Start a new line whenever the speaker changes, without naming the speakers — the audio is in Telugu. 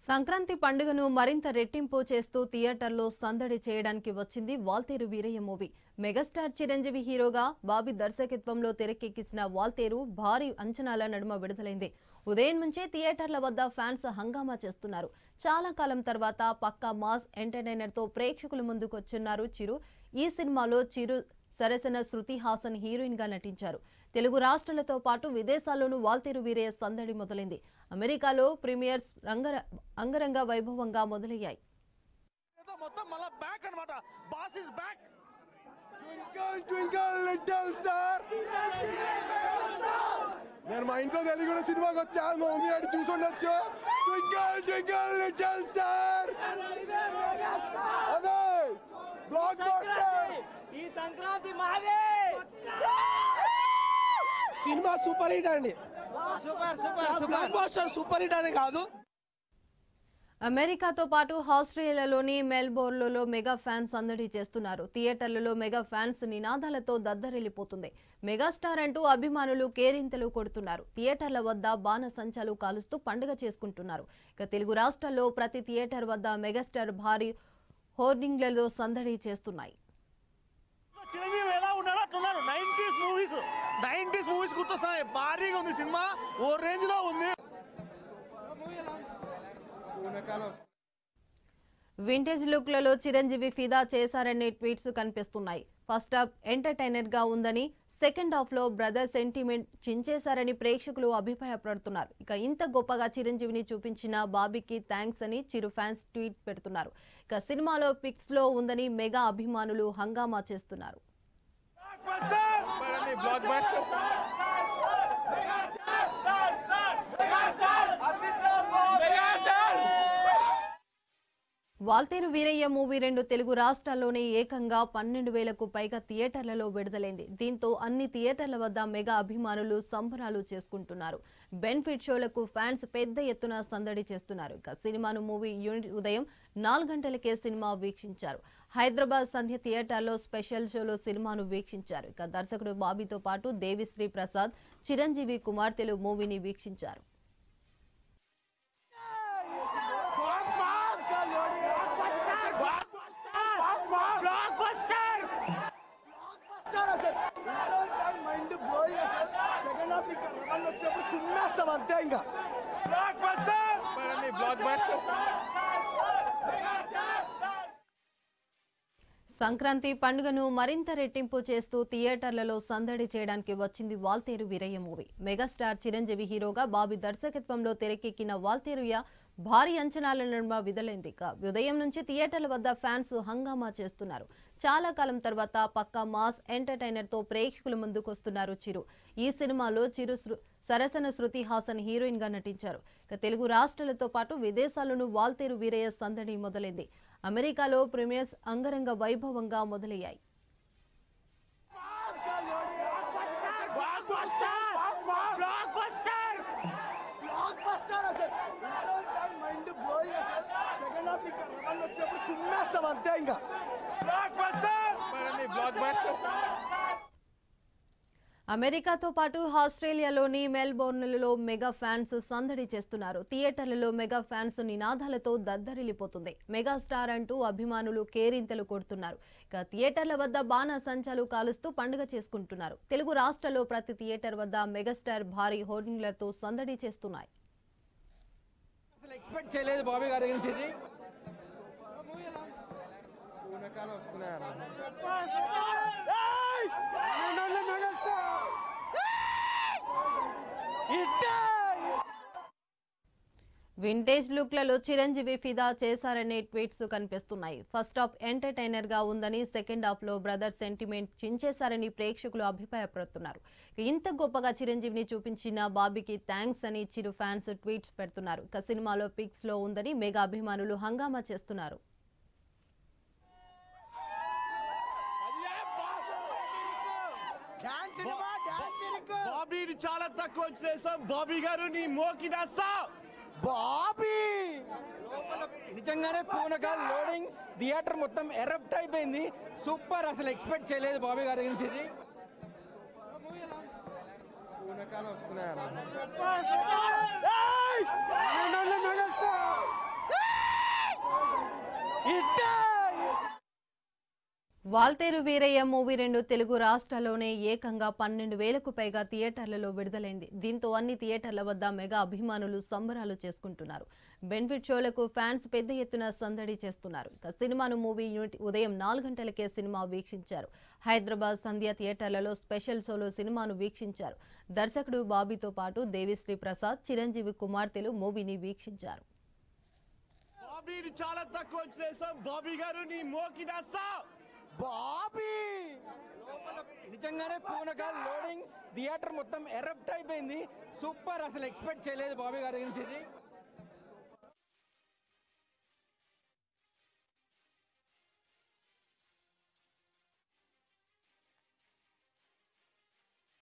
సంక్రాంతి పండుగను మరింత రెట్టింపు చేస్తూ థియేటర్లో సందడి చేయడానికి వచ్చింది వాల్తేరు వీరయ్య మూవీ మెగాస్టార్ చిరంజీవి హీరోగా బాబీ దర్శకత్వంలో తెరకెక్కించిన వాల్తేరు భారీ అంచనాల నడుమ విడుదలైంది ఉదయం నుంచే థియేటర్ల వద్ద ఫ్యాన్స్ హంగామా చేస్తున్నారు చాలా కాలం తర్వాత పక్కా మాస్ ఎంటర్టైనర్ తో ప్రేక్షకుల ముందుకొచ్చున్నారు చిరు ఈ సినిమాలో చిరు సరసన శృతి హాసన్ హీరోయిన్ గా నటించారు తెలుగు రాష్ట్రాలతో పాటు విదేశాల్లోనూ వాల్తేరు వీరయ్య సందడి మొదలైంది అమెరికాలో ప్రీమియర్స్ రంగర అంగరంగ వైభవంగా మొదలయ్యాయి
ఏదో మొత్తం మళ్ళా బ్యాక్ అన్నమాట boss is back
twinkle twinkle little star నేను మా ఇంట్లో తెలియ కూడా సినిమాకి వచ్చాను మా మమ్మీ అటు చూసి ఉండొచ్చు ట్వింకల్ ట్వింకల్ లిటిల్ స్టార్ అదే బ్లాక్ బస్టర్
ఈ సంక్రాంతి మాదే సినిమా సూపర్ హిట్ అండి super super blockbuster super hit అని కాదు
అమెరికాతో పాటు ఆస్ట్రేలియాలోని మెల్బోర్న్లో మెగా ఫ్యాన్స్ సందడి చేస్తున్నారు థియేటర్లలో మెగా ఫ్యాన్స్ నినాదాలతో దద్దరిల్లిపోతుంది మెగాస్టార్ అంటూ అభిమానులు కేరింతలు కొడుతున్నారు థియేటర్ల వద్ద బాణ సంచాలు కాలుస్తూ పండుగ చేసుకుంటున్నారు ఇక తెలుగు రాష్ట్రాల్లో ప్రతి థియేటర్ వద్ద మెగాస్టార్ భారీ హోర్డింగ్లలో సందడి చేస్తున్నాయి
చిరంజీవి ఎలా ఉన్నాడో అట్లున్నాడు నైన్టీస్ మూవీస్ నైన్టీస్ మూవీస్ గుర్తొస్తున్నాయి భారీగా ఉంది సినిమా ఓ రేంజ్ లో ఉంది
వింటేజ్ లుక్లలో చిరంజీవి ఫిదా చేశారనే ట్వీట్స్ కనిపిస్తున్నాయి ఫస్ట్ హాఫ్ ఎంటర్టైనర్ గా ఉందని సెకండ్ హాఫ్ లో బ్రదర్ సెంటిమెంట్ చించేశారని ప్రేక్షకులు అభిప్రాయపడుతున్నారు ఇక ఇంత గొప్పగా చిరంజీవిని చూపించిన బాబీకి థ్యాంక్స్ అని చిరు ఫ్యాన్స్ ట్వీట్ పెడుతున్నారు ఇక సినిమాలో పిక్స్ లో ఉందని మెగా అభిమానులు హంగామా చేస్తున్నారు
blockbuster
Waltair Veerayya movie రెండు తెలుగు రాష్ట్రాల్లోనే ఏకంగా పన్నెండు వేలకు పైగా థియేటర్లలో విడుదలైంది దీంతో అన్ని థియేటర్ల వద్ద మెగా అభిమానులు సంబరాలు చేసుకుంటున్నారు బెనిఫిట్ షోలకు ఫ్యాన్స్ పెద్ద ఎత్తున సందడి చేస్తున్నారు ఇక సినిమాను మూవీ యూనిట్ ఉదయం నాలుగు గంటలకే సినిమా వీక్షించారు హైదరాబాద్ సంధ్య థియేటర్లో స్పెషల్ షోలో సినిమాను వీక్షించారు ఇక దర్శకుడు బాబీతో పాటు దేవిశ్రీ ప్రసాద్ చిరంజీవి కుమార్తెలు మూవీని వీక్షించారు
blockbuster
mind blowing second half ఇంకా రన్ వచ్చినప్పుడు తుమ్మేస్తాం అంతే ఇంకా
blockbuster blockbuster
Sankranti పండుగను మరింత రెట్టింపు చేస్తూ థియేటర్లలో సందడి చేయడానికి వచ్చింది వాల్తేరు వీరయ్య మూవీ మెగాస్టార్ చిరంజీవి హీరోగా బాబీ దర్శకత్వంలో తెరకెక్కిన వాల్తేరుయ భారీ అంచనాల నడుమ విడుదలైంది ఇక ఉదయం నుంచి థియేటర్ల వద్ద ఫ్యాన్స్ హంగామా చేస్తున్నారు చాలా కాలం తర్వాత పక్కా మాస్ ఎంటర్టైనర్ తో ప్రేక్షకుల ముందుకొస్తున్నారు చిరు ఈ సినిమాలో చిరు శృ- సరసన శృతి హాసన్ హీరోయిన్ గా నటించారు ఇక తెలుగు రాష్ట్రాలతో పాటు విదేశాల్లోనూ వాల్తేరు వీరయ్య సందడి మొదలైంది అమెరికాలో ప్రీమియర్స్ అంగరంగ వైభవంగా మొదలయ్యాయి
blockbuster blockbuster
blockbuster అసలు మైండ్ బ్లోయింగ్ సెకండ్ హాఫ్ ఇంకా రన్ వచ్చినప్పుడు తుమ్మేస్తాం అంతే ఇంకా
బ్లాక్ బాస్టర్ బ్లాక్ బాస్టర్
అమెరికాతో పాటు ఆస్ట్రేలియాలోని మెల్బోర్న్లలో మెగా ఫ్యాన్స్ సందడి చేస్తున్నారు థియేటర్లలో మెగా ఫ్యాన్స్ నినాదాలతో దద్దరిల్లిపోతుంది మెగాస్టార్ అంటూ అభిమానులు కేరింతలు కొడుతున్నారు ఇక థియేటర్ల వద్ద బాణ సంచాలు కాలుస్తూ పండుగ చేసుకుంటున్నారు తెలుగు రాష్ట్రాల్లో ప్రతి థియేటర్ వద్ద మెగాస్టార్ భారీ హోర్డింగ్లతో సందడి చేస్తున్నాయి
అసలు ఎక్స్పెక్ట్ చేయలేదు బాబీ గారి గురించి ఇది
వింటేజ్ లుక్లలో చిరంజీవి ఫిదా చేశారనే ట్వీట్స్ కనిపిస్తున్నాయి ఫస్ట్ హాఫ్ ఎంటర్టైనర్ గా ఉందని సెకండ్ హాఫ్ లో బ్రదర్ సెంటిమెంట్ చించేశారని ప్రేక్షకులు అభిప్రాయపడుతున్నారు ఇక ఇంత గొప్పగా చిరంజీవిని చూపించిన బాబీకి థ్యాంక్స్ అని చిరు ఫ్యాన్స్ ట్వీట్స్ పెడుతున్నారు ఇక సినిమాలో పిక్స్ లో ఉందని మెగా అభిమానులు హంగామా చేస్తున్నారు
బాబీని చాలా తక్కువ వచ్చిన బాబీ గారు నీ మోకినేస్తా
బాబీ లోపల నిజంగానే పూనకాల్ లోడింగ్ థియేటర్ మొత్తం ఎరప్ట్ అయిపోయింది సూపర్ అసలు ఎక్స్పెక్ట్ చేయలేదు బాబీ గారి గురించి ఇది
పూనకాలు వస్తున్నాయా
వాల్తేరు వీరయ్య మూవీ రెండు తెలుగు రాష్ట్రాల్లోనే ఏకంగా పన్నెండు వేలకు పైగా థియేటర్లలో విడుదలైంది దీంతో అన్ని థియేటర్ల వద్ద మెగా అభిమానులు సంబరాలు చేసుకుంటున్నారు బెనిఫిట్ షోలకు ఫ్యాన్స్ పెద్ద ఎత్తున సందడి చేస్తున్నారు ఇక సినిమాను మూవీ యూనిట్ ఉదయం నాలుగు గంటలకే సినిమా వీక్షించారు హైదరాబాద్ సంధ్య థియేటర్లలో స్పెషల్ షోలో సినిమాను వీక్షించారు దర్శకుడు బాబీతో పాటు దేవిశ్రీ ప్రసాద్ చిరంజీవి కుమార్తెలు మూవీని వీక్షించారు
బాబీని చాలా తక్కువ వచ్చినాయి బాబీ గారు నీ మోకినేస్తా బాబీ
లోపల నిజంగానే పూనకాల్ లోడింగ్ థియేటర్ మొత్తం ఎరప్ట్ అయిపోయింది సూపర్ అసలు ఎక్స్పెక్ట్ చేయలేదు బాబీ గారి గురించి ఇది